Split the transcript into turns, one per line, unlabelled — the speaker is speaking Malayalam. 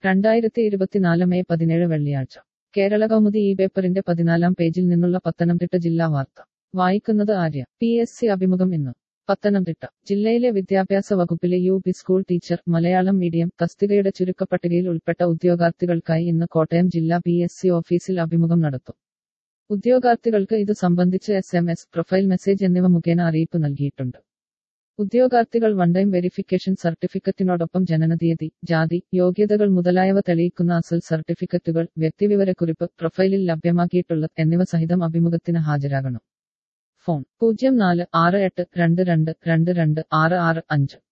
രണ്ടായിരത്തി ഇരുപത്തിനാല് മെയ് പതിനേഴ് വെള്ളിയാഴ്ച കേരള കൗമുദി ഈ പേപ്പറിന്റെ പതിനാലാം പേജിൽ നിന്നുള്ള പത്തനംതിട്ട ജില്ലാ വാർത്ത വായിക്കുന്നത് ആര്യ പി എസ് സി അഭിമുഖം ഇന്ന് പത്തനംതിട്ട ജില്ലയിലെ വിദ്യാഭ്യാസ വകുപ്പിലെ U P school teacher Malayalam medium തസ്തികയുടെ ചുരുക്കപ്പട്ടികയിൽ ഉൾപ്പെട്ട ഉദ്യോഗാർത്ഥികൾക്കായി ഇന്ന് കോട്ടയം ജില്ലാ പി എസ് സി ഓഫീസിൽ അഭിമുഖം നടത്തും ഉദ്യോഗാർത്ഥികൾക്ക് ഇത് സംബന്ധിച്ച് S M S profile message എന്നിവ മുഖേന അറിയിപ്പ് നൽകിയിട്ടുണ്ട് ഉദ്യോഗാർത്ഥികൾ വൺ ടൈം വെരിഫിക്കേഷൻ സർട്ടിഫിക്കറ്റിനോടൊപ്പം ജനനതീയതി ജാതി യോഗ്യതകൾ മുതലായവ തെളിയിക്കുന്ന അസൽ സർട്ടിഫിക്കറ്റുകൾ വ്യക്തിവിവരക്കുറിപ്പ് പ്രൊഫൈലിൽ ലഭ്യമാക്കിയിട്ടുള്ള എന്നിവ സഹിതം അഭിമുഖത്തിന് ഹാജരാകണം ഫോൺ പൂജ്യം നാല് ആറ് എട്ട് രണ്ട് രണ്ട് രണ്ട് രണ്ട് ആറ് ആറ് അഞ്ച്